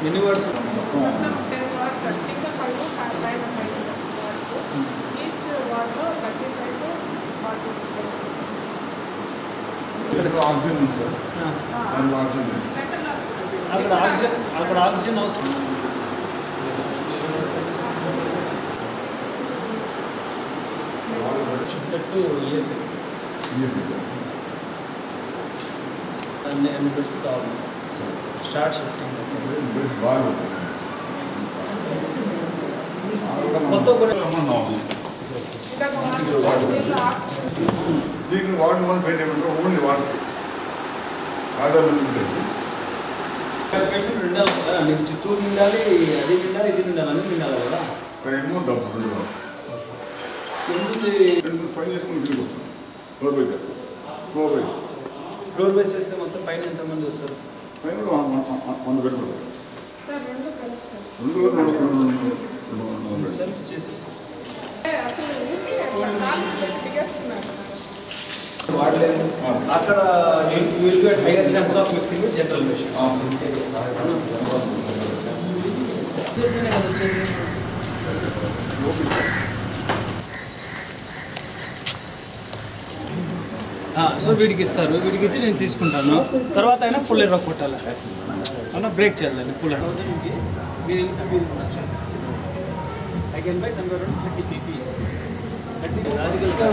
ఎన్ని వర్డ్స్ మొత్తం ten wards కింద ఫైవ్ పైన ఫైవ్ వార్డ్స్ ఈచ్ వార్డ్లో థర్టీ ఫైవ్ టు ఫార్టీ ఇక్కడ ఆక్సిజన్ ఉంది సార్ దాంట్లో ఆక్సిజన్ లేదు సెంటర్లో అక్కడ ఆక్సిజన్ అక్కడ ఆక్సిజన్ అవసరం షిఫ్ట్ ఈఎస్ఐ అన్ని అన్ని బెడ్స్ కావాలి స్టార్ట్ షిఫ్టింగ్ బాగా కొత్త కొన్ని ఇందాక వార్డ్ దీంట్లో ఆక్సిజన్ దీనికి వార్డు వన్ పెయింట్ ఏమంటారు ఓన్లీ వార్డ్స్ ఆర్డర్ ఉండేది పేషెంట్ ఉండాలి కదా నీకు చిత్తూరు ఉండాలి అది ఉండాలి ఇది ఉండాలి అన్నీ ఉండాలి కదా ఇక్కడ ఏమో డబ్బు రెండు వార్డ్స్ ఎందుకు రెండు పని చేసుకుని తిరిగి వస్తాం ఫ్లోర్ బై చేస్తాం ఫ్లోర్ బై ఫ్లోర్ బేస్ చేస్తే మొత్తం పైన ఎంతమంది వస్తారు పైన కూడా వంద- వంద- వంద పెట్టుకుంటాం సార్ రెండు కలిపి సార్ రెండు రెండు రెండు రెండు రెండు రెండు రెండు సెల్ఫ్ చేసేసి అసలు ఊరికే అట్లా నాలుగు పెట్టి దిగేస్తున్నారు వాడలేదు అక్కడ will get higher chance of mixing with general patient so వీడికి ఇస్తారు వీడికి ఇచ్చి నేను తీసుకుంటాను తర్వాత అయినా పుల్లెర కొట్టాలి అవునా బ్రేక్ చేయాలి పుల్లెర థౌసండ్కి మీరు తీసుకున్నాను I can buy some around thirty PPEs thirty లాజికల్గా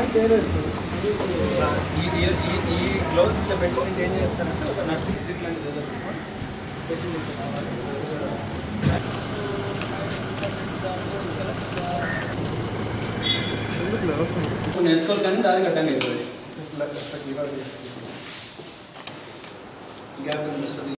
ఈ ఈ- ఈ ఈ గ్లౌస్ ఇట్లా పెట్టుకొని ఏం చేస్తారంటే ఒక నర్సింగ్ సీట్ లాంటిది ఏదో పెట్టి మీకు కావాలి. కొన్ని వేసుకోవాలి కానీ దాని కట్టంగా అవుతుంది గ్యాప్ కనిపిస్తుంది